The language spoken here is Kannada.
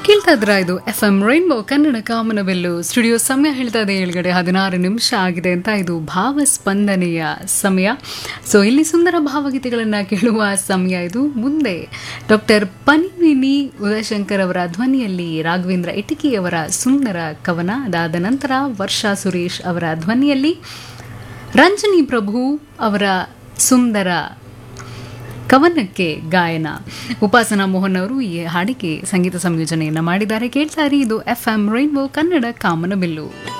ಕೇಳ್ತಾ ಇದ್ರ ಇದು ಎಫ್ ಎಂ ರೈನ್ಬೋ ಕನ್ನಡ ಕಾಮನವೆಲ್ಲು ಸ್ಟುಡಿಯೋ ಸಮಯ ಹೇಳ್ತಾ ಇದೆ ಏಳ್ಗಡೆ ಹದಿನಾರು ನಿಮಿಷ ಆಗಿದೆ ಅಂತ ಇದು ಭಾವಸ್ಪಂದನೆಯ ಸಮಯ ಸೊ ಇಲ್ಲಿ ಸುಂದರ ಭಾವಗೀತೆಗಳನ್ನು ಕೇಳುವ ಸಮಯ ಇದು ಮುಂದೆ ಡಾಕ್ಟರ್ ಪನಿವಿನಿ ಉದಯಶಂಕರ್ ಅವರ ಧ್ವನಿಯಲ್ಲಿ ರಾಘವೇಂದ್ರ ಇಟಕಿಯವರ ಸುಂದರ ಕವನ ಅದಾದ ನಂತರ ವರ್ಷಾ ಸುರೇಶ್ ಅವರ ಧ್ವನಿಯಲ್ಲಿ ರಂಜನಿ ಪ್ರಭು ಅವರ ಸುಂದರ ಕವನಕ್ಕೆ ಗಾಯನ ಉಪಾಸನಾ ಮೋಹನ್ ಅವರು ಈ ಹಾಡಿಗೆ ಸಂಗೀತ ಸಂಯೋಜನೆಯನ್ನು ಮಾಡಿದ್ದಾರೆ ಕೇಳ್ತಾರೆ ಇದು ಎಫ್ ಎಂ ರೈನ್ಬೋ ಕನ್ನಡ ಕಾಮನಬಿಲ್ಲು